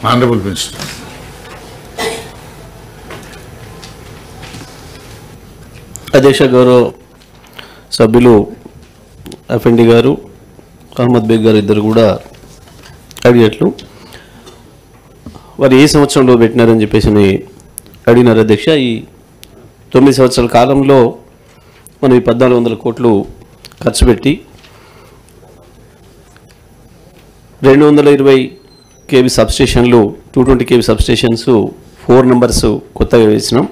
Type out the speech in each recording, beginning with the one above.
Honorable Minister. అధ్యక్ష గౌరవ సభ్యులు ఎఫ్ఎండి గారు అహ్మద్ బేగ్ గారు ఇద్దరు కూడా అడిగట్లు వారు ఏ సంవత్సరంలో పెట్టినారని చెప్పేసి అని అడిగినారు అధ్యక్ష ఈ తొమ్మిది సంవత్సరాల కాలంలో మనం ఈ పద్నాలుగు వందల కోట్లు ఖర్చు పెట్టి రెండు వందల ఇరవై కేవీ సబ్స్టేషన్లు two twenty KV substations four numbers కొత్తగా వేసినాం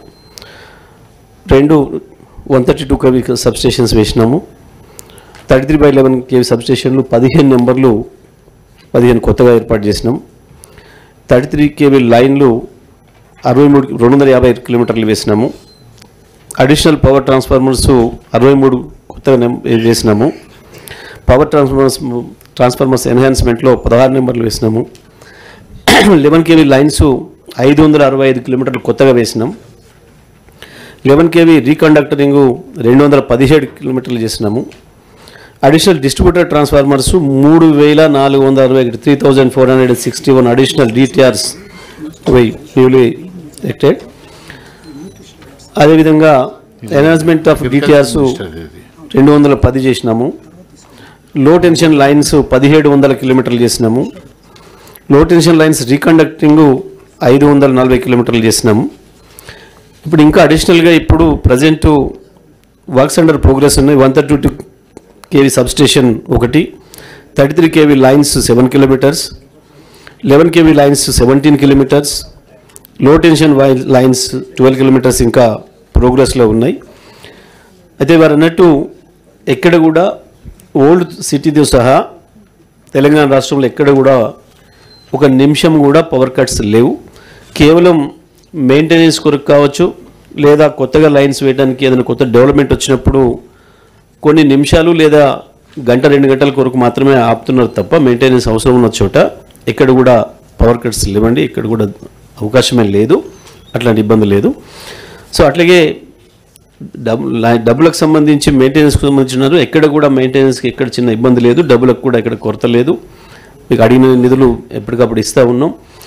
రెండు one thirty two KV substations వేసినాము thirty three by eleven KV సబ్స్టేషన్లు పదిహేను నెంబర్లు పదిహేను కొత్తగా ఏర్పాటు చేసినాం థర్టీ త్రీ కేవీ లైన్లు అరవై మూడు రెండు వందల యాభై కిలోమీటర్లు వేసినాము అడిషనల్ పవర్ ట్రాన్స్ఫార్మర్స్ అరవై మూడు కొత్తగా నెం- వేసినాము పవర్ ట్రాన్స్ఫార్మర్స్ ట్రాన్స్ఫార్మర్స్ ఎన్హాన్స్మెంట్లో పదహారు నెంబర్లు వేసినాము లెవెన్ కేవీ లైన్స్ ఐదు వందల అరవై ఐదు కిలోమీటర్లు కొత్తగా వేసినాం లెవెన్ కేవీ రీకండక్టరింగ్ రెండు వందల పదిహేడు కిలోమీటర్లు చేసినాము అడిషనల్ డిస్ట్రిబ్యూటర్ ట్రాన్స్ఫార్మర్స్ మూడు వేల నాలుగు వందల అరవై ఒకటి three thousand four hundred sixty one additional DTRs newly erected అదేవిధంగా ఎన్హాన్స్మెంట్ ఆఫ్ డిటిఆర్స్ Minister ఇది. రెండు వందల పది చేసినాము లో టెన్షన్ లైన్స్ పదిహేడు వందల కిలోమీటర్లు చేసినాము లో టెన్షన్ లైన్స్ రీకండక్టింగ్ ఐదు వందల నలభై కిలోమీటర్లు చేసినాము ఇప్పుడు ఇంకా అడిషనల్గా ఇప్పుడు ప్రజెంట్ వర్క్స్ అండర్ ప్రోగ్రెస్ ఉన్నాయి one thirty two KV substation ఒకటి thirty three KV lines seven kilometres eleven KV lines seventeen kilometres low tension వై- లైన్స్ ట్వెల్వ్ కిలోమీటర్స్ ఇంకా ప్రోగ్రెస్లో ఉన్నాయి అయితే వారు అన్నట్టు ఎక్కడ కూడా ఓల్డ్ సిటీతో సహా తెలంగాణ రాష్ట్రంలో ఎక్కడ కూడా ఒక నిమిషం కూడా పవర్ కట్స్ లేవు కేవలం మెయింటెనెన్స్ కొరకు కావచ్చు లేదా కొత్తగా లైన్స్ వేయడానికి ఏదైనా కొత్త డెవలప్మెంట్ వచ్చినప్పుడు కొన్ని నిమిషాలు లేదా గంట రెండు గంటల కొరకు మాత్రమే ఆపుతున్నారు తప్ప మెయింటెనెన్స్ అవసరం ఉన్న చోట ఎక్కడ కూడా పవర్ కట్స్ లేవండి ఇక్కడ కూడా అవకాశమే లేదు అట్లాంటి ఇబ్బంది లేదు సో అట్లాగే డబ్బు లై- డబ్బులకు సంబంధించి మెయింటెనెన్స్కి సంబంధించినారు ఎక్కడ కూడా మెయింటెనెన్స్కి ఎక్కడ చిన్న ఇబ్బంది లేదు డబ్బులకు కూడా ఎక్కడ కొరత లేదు మీకు అడిగిన నిధులు ఎప్పటికప్పుడు ఇస్తూ ఉన్నాం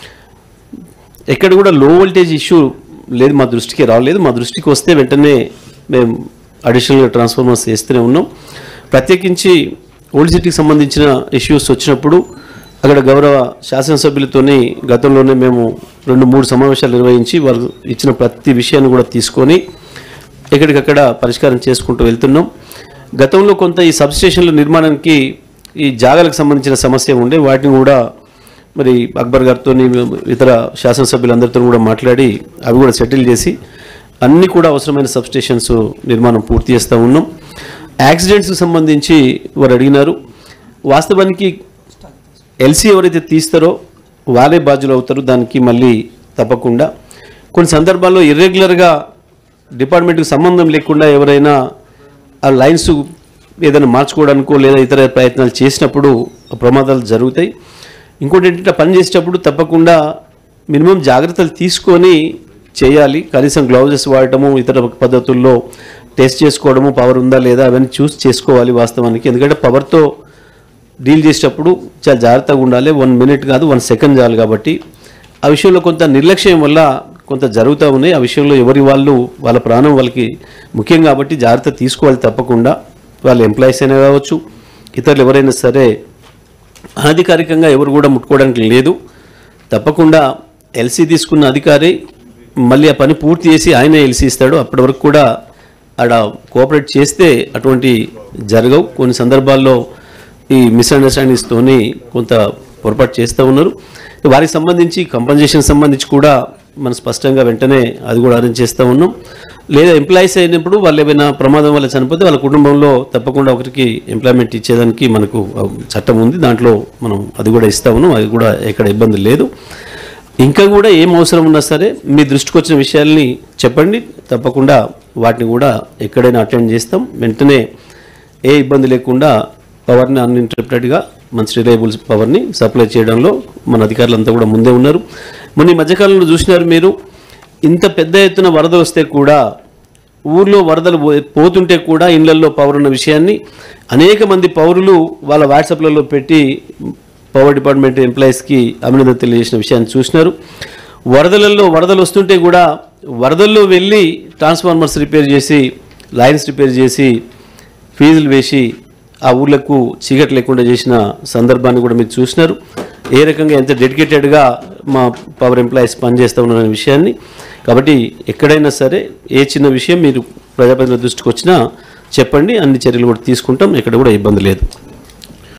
ఎక్కడ కూడా లో వోల్టేజ్ ఇష్యూ లేదు మా దృష్టికి రాలేదు మా దృష్టికి వస్తే వెంటనే మేము అడిషనల్గా ట్రాన్స్ఫార్మర్స్ వేస్తూనే ఉన్నాం ప్రత్యేకించి ఓల్డ్ సిటీకి సంబంధించిన ఇష్యూస్ వచ్చినప్పుడు అక్కడ గౌరవ శాసనసభ్యులతోని గతంలోనే మేము రెండు మూడు సమావేశాలు నిర్వహించి వారు ఇచ్చిన ప్రతి విషయాన్ని కూడా తీసుకొని ఎక్కడికక్కడ పరిష్కారం చేసుకుంటూ వెళ్తున్నాం గతంలో కొంత ఈ సబ్స్టేషన్ల నిర్మాణానికి ఈ జాగాలకు సంబంధించిన సమస్య ఉండే వాటిని కూడా మరి అక్బర్ గారితో ఇతర శాసనసభ్యులందరితో కూడా మాట్లాడి అవి కూడా సెటిల్ చేసి అన్ని కూడా అవసరమైన సబ్స్టేషన్స్ నిర్మాణం పూర్తి చేస్తూ ఉన్నాం యాక్సిడెంట్స్కి సంబంధించి వారు అడిగినారు వాస్తవానికి ఎల్సీ ఎవరైతే తీస్తారో వాళ్ళే బాధ్యులు అవుతారు దానికి మళ్ళీ తప్పకుండా కొన్ని సందర్భాల్లో ఇర్రెగ్యులర్గా డిపార్ట్మెంట్కి సంబంధం లేకుండా ఎవరైనా ఆ లైన్స్ ఏదైనా మార్చుకోవడానికో లేదా ఇతర ప్రయత్నాలు చేసినప్పుడు ఆ ప్రమాదాలు జరుగుతాయి ఇంకోటి ఏంటంటే ఆ పని చేసేటప్పుడు తప్పకుండా మినిమం జాగ్రత్తలు తీసుకొని చేయాలి కనీసం గ్లౌజెస్ వాడటము ఇతర పద్ధతుల్లో టెస్ట్ చేసుకోవడము పవర్ ఉందా లేదా అవన్నీ చూసి చేసుకోవాలి వాస్తవానికి ఎందుకంటే పవర్తో డీల్ చేసేటప్పుడు చాలా జాగ్రత్తగా ఉండాలి వన్ మినిట్ కాదు వన్ సెకండ్ చాలు కాబట్టి ఆ విషయంలో కొంత నిర్లక్ష్యం వల్ల కొంత జరుగుతూ ఉన్నాయి ఆ విషయంలో ఎవరి వాళ్ళు వాళ్ళ ప్రాణం వాళ్ళకి ముఖ్యం కాబట్టి జాగ్రత్త తీసుకోవాలి తప్పకుండా వాళ్ళ ఎంప్లాయీస్ అయినా కావచ్చు ఇతరులు ఎవరైనా సరే అనధికారికంగా ఎవరు కూడా ముట్టుకోవడానికి లేదు తప్పకుండా ఎల్సీ తీసుకున్న అధికారి మళ్ళీ ఆ పని పూర్తి చేసి ఆయనే ఎల్సీ ఇస్తాడు అప్పటి వరకు కూడా ఆడ కోఆపరేట్ చేస్తే అటువంటి జరగవు కొన్ని సందర్భాల్లో ఈ మిస్అండర్స్టాండింగ్స్తోని కొంత పొరపాటు చేస్తూ ఉన్నారు వారికి సంబంధించి కంపన్సేషన్ సంబంధించి కూడా మనం స్పష్టంగా వెంటనే అది కూడా అరేంజ్ చేస్తూ ఉన్నాం లేదా ఎంప్లాయీస్ అయినప్పుడు వాళ్ళు ఏమైనా ప్రమాదం వల్ల చనిపోతే వాళ్ళ కుటుంబంలో తప్పకుండా ఒకరికి ఎంప్లాయ్మెంట్ ఇచ్చేదానికి మనకు ఆ, చట్టం ఉంది దాంట్లో మనం అది కూడా ఇస్తా ఉన్నాం అది కూడా ఎక్కడ ఇబ్బంది లేదు ఇంకా కూడా ఏం అవసరం ఉన్నా సరే మీ దృష్టికి వచ్చిన విషయాల్ని చెప్పండి తప్పకుండా వాటిని కూడా ఎక్కడైనా అటెండ్ చేస్తాం వెంటనే ఏ ఇబ్బంది లేకుండా పవర్ని అన్ఇంటరప్టెడ్గా మంచి రిలయబుల్ పవర్ని సప్లై చేయడంలో మన అధికారులంతా కూడా ముందే ఉన్నారు మొన్న ఈ మధ్యకాలంలో చూసినారు మీరు ఇంత పెద్ద ఎత్తున వరదలు వస్తే కూడా ఊర్లో వరదలు పో- పోతుంటే కూడా ఇళ్లల్లో పవర్ ఉన్న విషయాన్ని అనేక మంది పౌరులు వాళ్ళ వాట్సాప్లలో పెట్టి పవర్ డిపార్ట్మెంట్ ఎంప్లాయీస్కి అభినందన తెలియజేసిన విషయాన్ని చూసినారు వరదలలో వరదలు వస్తుంటే కూడా వరదల్లో వెళ్ళి ట్రాన్స్ఫార్మర్స్ రిపేర్ చేసి లైన్స్ రిపేర్ చేసి ఫీజులు వేసి ఆ ఊర్లకు చీకటి లేకుండా చేసిన సందర్భాన్ని కూడా మీరు చూసినారు ఏ రకంగా ఎంత డెడికేటెడ్గా మా పవర్ ఎంప్లాయీస్ పనిచేస్తూ ఉన్నారనే విషయాన్ని కాబట్టి ఎక్కడైనా సరే ఏ చిన్న విషయం మీరు ప్రజాప్రతినిధుల దృష్టికి వచ్చినా చెప్పండి అన్ని చర్యలు కూడా తీసుకుంటాం ఎక్కడ కూడా ఇబ్బంది లేదు